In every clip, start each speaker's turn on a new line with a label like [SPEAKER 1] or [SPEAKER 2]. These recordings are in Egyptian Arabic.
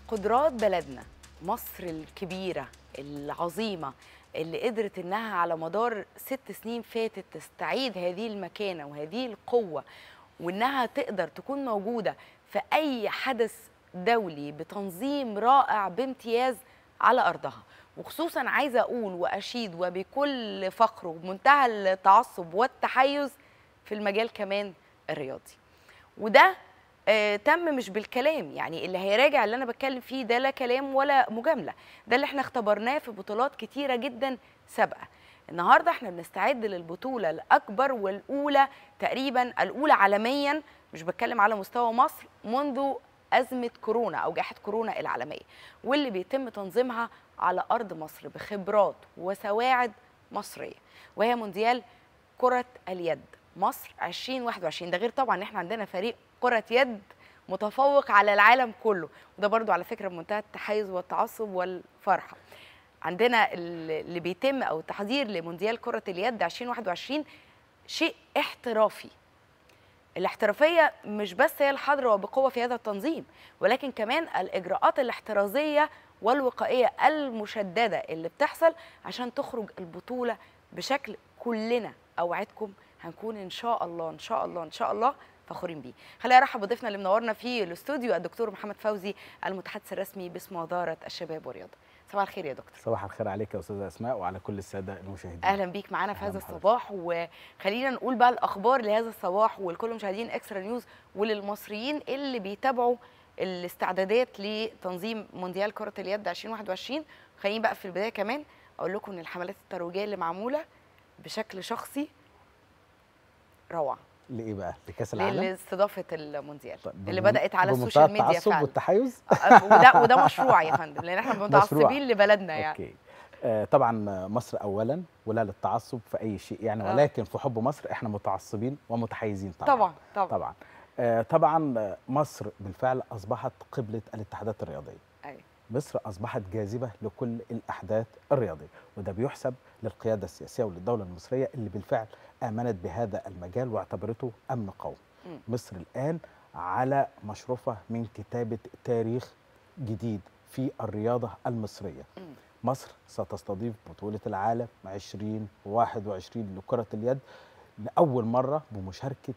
[SPEAKER 1] قدرات بلدنا مصر الكبيرة العظيمة اللي قدرت انها على مدار ست سنين فاتت تستعيد هذه المكانة وهذه القوة وانها تقدر تكون موجودة في اي حدث دولي بتنظيم رائع بامتياز على ارضها وخصوصا عايزة اقول واشيد وبكل فخر وبمنتهى التعصب والتحيز في المجال كمان الرياضي وده آه، تم مش بالكلام يعني اللي هيراجع اللي انا بتكلم فيه ده لا كلام ولا مجامله ده اللي احنا اختبرناه في بطولات كتيره جدا سابقه النهارده احنا بنستعد للبطوله الاكبر والاولى تقريبا الاولى عالميا مش بتكلم على مستوى مصر منذ ازمه كورونا او جائحه كورونا العالميه واللي بيتم تنظيمها على ارض مصر بخبرات وسواعد مصريه وهي مونديال كره اليد مصر 2021 ده غير طبعا ان احنا عندنا فريق كرة يد متفوق على العالم كله وده برضو على فكرة بمنتهى التحيز والتعصب والفرحة عندنا اللي بيتم او التحضير لمونديال كرة اليد 2021 شيء احترافي الاحترافية مش بس هي الحاضرة وبقوة في هذا التنظيم ولكن كمان الإجراءات الاحترازية والوقائية المشددة اللي بتحصل عشان تخرج البطولة بشكل كلنا أوعدكم هنكون إن شاء الله إن شاء الله إن شاء الله فخورين بيه خلينا ارحب بضيفنا اللي منورنا في الاستوديو الدكتور محمد فوزي المتحدث الرسمي باسم وزاره الشباب والرياضه صباح الخير يا دكتور
[SPEAKER 2] صباح الخير عليك يا استاذه اسماء وعلى كل الساده المشاهدين
[SPEAKER 1] اهلا بيك معانا في هذا الصباح وخلينا نقول بقى الاخبار لهذا الصباح ولكل مشاهدين اكسترا نيوز وللمصريين اللي بيتابعوا الاستعدادات لتنظيم مونديال كره اليد 2021 خليني بقى في البدايه كمان اقول لكم ان الحملات الترويجيه اللي معموله بشكل شخصي روعه
[SPEAKER 2] لايه بقى؟ لكاس العالم؟
[SPEAKER 1] لاستضافه المونديال
[SPEAKER 2] طيب
[SPEAKER 1] اللي
[SPEAKER 2] بمن-
[SPEAKER 1] بدات على
[SPEAKER 2] بمنتهى
[SPEAKER 1] السوشيال ميديا
[SPEAKER 2] التعصب
[SPEAKER 1] فعلا
[SPEAKER 2] والتحيز
[SPEAKER 1] آه، وده وده مشروع يا فندم لان احنا
[SPEAKER 2] مشروع.
[SPEAKER 1] متعصبين لبلدنا يعني
[SPEAKER 2] اوكي آه طبعا مصر اولا ولا للتعصب في اي شيء يعني
[SPEAKER 1] آه.
[SPEAKER 2] ولكن في حب مصر احنا متعصبين ومتحيزين طبعا
[SPEAKER 1] طبعا طبعا
[SPEAKER 2] طبعا آه طبعا آه، مصر بالفعل اصبحت قبله الاتحادات الرياضيه
[SPEAKER 1] أيوة.
[SPEAKER 2] مصر اصبحت جاذبه لكل الاحداث الرياضيه وده بيحسب للقياده السياسيه وللدوله المصريه اللي بالفعل امنت بهذا المجال واعتبرته امن قومي
[SPEAKER 1] مم.
[SPEAKER 2] مصر الان على مشرفه من كتابه تاريخ جديد في الرياضه المصريه
[SPEAKER 1] مم.
[SPEAKER 2] مصر ستستضيف بطوله العالم 2021 لكره اليد لاول مره بمشاركه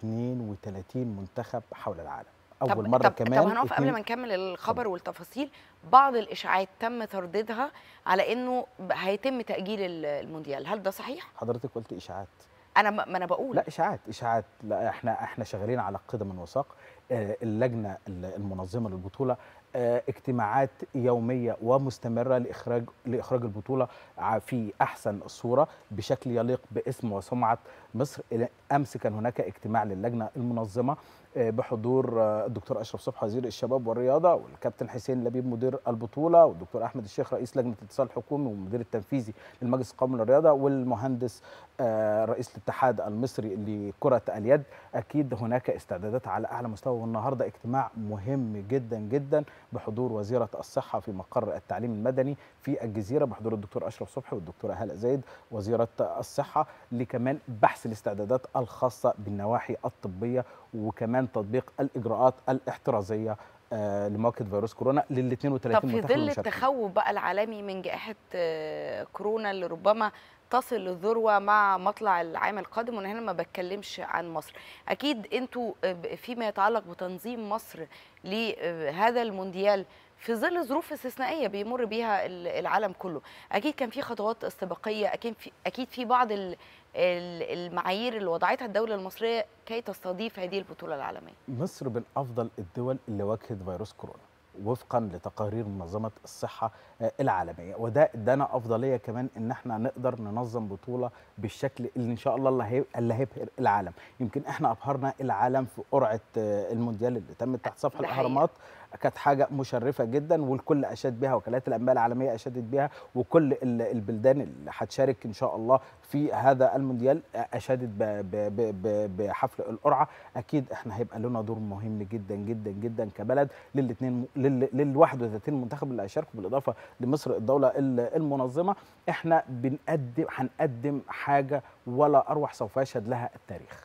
[SPEAKER 2] 32 منتخب حول العالم اول
[SPEAKER 1] طب
[SPEAKER 2] مره
[SPEAKER 1] طب
[SPEAKER 2] كمان
[SPEAKER 1] طب هنقف قبل
[SPEAKER 2] اتنين-
[SPEAKER 1] ما نكمل الخبر والتفاصيل بعض الاشاعات تم ترديدها على انه ب- هيتم تاجيل ال- المونديال هل ده صحيح
[SPEAKER 2] حضرتك قلت اشاعات
[SPEAKER 1] انا ما ما انا بقول
[SPEAKER 2] لا اشاعات اشاعات لا احنا احنا شغالين على قدم وساق آه، اللجنه ال- المنظمه للبطوله آه، اجتماعات يوميه ومستمره لاخراج لاخراج البطوله ع- في احسن صوره بشكل يليق باسم وسمعه مصر إلى- امس كان هناك اجتماع للجنه المنظمه آه، بحضور آه، الدكتور اشرف صبحي وزير الشباب والرياضه والكابتن حسين لبيب مدير البطوله والدكتور احمد الشيخ رئيس لجنه الاتصال الحكومي والمدير التنفيذي للمجلس القومي للرياضه والمهندس آه، رئيس الاتحاد المصري لكرة اليد أكيد هناك استعدادات على أعلى مستوى والنهاردة اجتماع مهم جدا جدا بحضور وزيرة الصحة في مقر التعليم المدني في الجزيرة بحضور الدكتور أشرف صبحي والدكتورة هالة زايد وزيرة الصحة لكمان بحث الاستعدادات الخاصة بالنواحي الطبية وكمان تطبيق الإجراءات الاحترازية آه، لمواجهة فيروس كورونا لل 32
[SPEAKER 1] طب في
[SPEAKER 2] منتخب
[SPEAKER 1] ظل
[SPEAKER 2] المشاركين.
[SPEAKER 1] التخوف بقى العالمي من جائحه آه، كورونا اللي ربما تصل للذروه مع مطلع العام القادم وانا هنا ما بتكلمش عن مصر اكيد انتوا آه، ب- فيما يتعلق بتنظيم مصر لهذا المونديال في ظل ظروف استثنائيه بيمر بيها ال- العالم كله اكيد كان في خطوات استباقيه اكيد في اكيد في بعض ال- ال- المعايير اللي وضعتها الدوله المصريه كي تستضيف هذه البطوله العالميه
[SPEAKER 2] مصر من افضل الدول اللي واجهت فيروس كورونا وفقا لتقارير منظمه الصحه آه، العالميه وده ادانا افضليه كمان ان احنا نقدر ننظم بطوله بالشكل اللي ان شاء الله اللي هي- اللي هيبهر العالم يمكن احنا ابهرنا العالم في قرعه آه، المونديال اللي تمت تحت سفح
[SPEAKER 1] ده حقيقي.
[SPEAKER 2] الاهرامات كانت حاجه مشرفه جدا والكل اشاد بها وكالات الانباء العالميه اشادت بها وكل ال- البلدان اللي هتشارك ان شاء الله في هذا المونديال اشادت ب- ب- ب- ب- بحفل القرعه اكيد احنا هيبقى لنا دور مهم جدا جدا جدا كبلد للاثنين لل لل 31 منتخب اللي هيشاركوا بالاضافه لمصر الدوله ال- المنظمه احنا بنقدم هنقدم حاجه ولا اروع سوف يشهد لها التاريخ